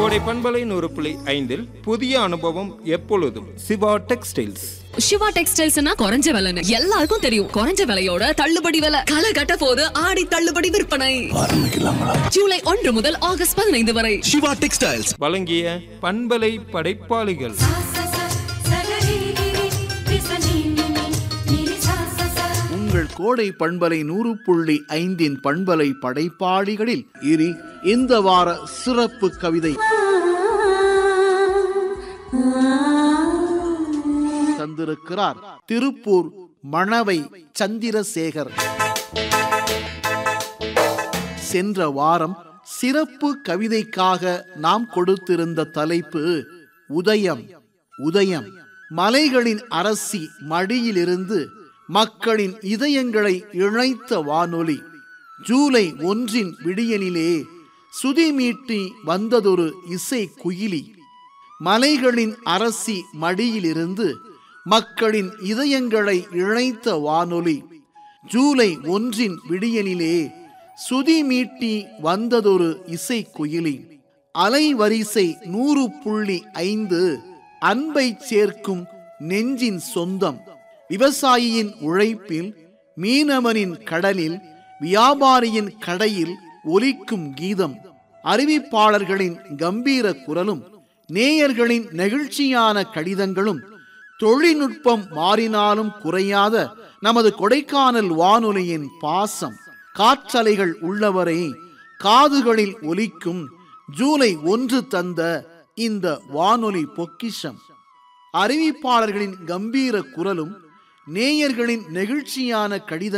கோடை பண்பலை நூறு புள்ளி ஐந்தில் புதிய அனுபவம் எப்பொழுதும் சிவா டெக்ஸ்டைல்ஸ் சிவா டெக்ஸ்டைல்ஸ்னா குறைஞ்ச விலைன்னு எல்லாருக்கும் தெரியும் குறைஞ்ச விலையோட தள்ளுபடி விலை களை கட்ட போது ஆடி தள்ளுபடி விற்பனை ஜூலை ஒன்று முதல் ஆகஸ்ட் பதினைந்து வரை சிவா டெக்ஸ்டைல்ஸ் வழங்கிய பண்பலை படைப்பாளிகள் sa sa sa sagariri risanini niri sa sa sa உங்கள் கோடை பண்பலை நூறு புள்ளி ஐந்தின் பண்பலை படைப்பாளிகளில் இனி இந்த வார சிறப்பு கவிதை தந்திருக்கிறார் திருப்பூர் மணவை சந்திரசேகர் சென்ற வாரம் சிறப்பு கவிதைக்காக நாம் கொடுத்திருந்த தலைப்பு உதயம் உதயம் மலைகளின் அரசி மடியிலிருந்து மக்களின் இதயங்களை இழைத்த வானொலி ஜூலை ஒன்றின் விடியலிலே சுதி மீட்டி வந்ததொரு இசை குயிலி மலைகளின் அரசி மடியிலிருந்து மக்களின் இதயங்களை இழைத்த வானொலி ஜூலை ஒன்றின் விடியலிலே சுதி மீட்டி வந்ததொரு இசை குயிலி அலைவரிசை நூறு புள்ளி ஐந்து அன்பை சேர்க்கும் நெஞ்சின் சொந்தம் விவசாயியின் உழைப்பில் மீனவனின் கடலில் வியாபாரியின் கடையில் ஒலிக்கும் கீதம் அறிவிப்பாளர்களின் கம்பீர குரலும் நேயர்களின் நெகிழ்ச்சியான கடிதங்களும் தொழில்நுட்பம் மாறினாலும் குறையாத நமது கொடைக்கானல் வானொலியின் பாசம் காற்றலைகள் உள்ளவரை காதுகளில் ஒலிக்கும் ஜூலை ஒன்று தந்த இந்த வானொலி பொக்கிஷம் அறிவிப்பாளர்களின் கம்பீர குரலும் நேயர்களின் நெகிழ்ச்சியான கடித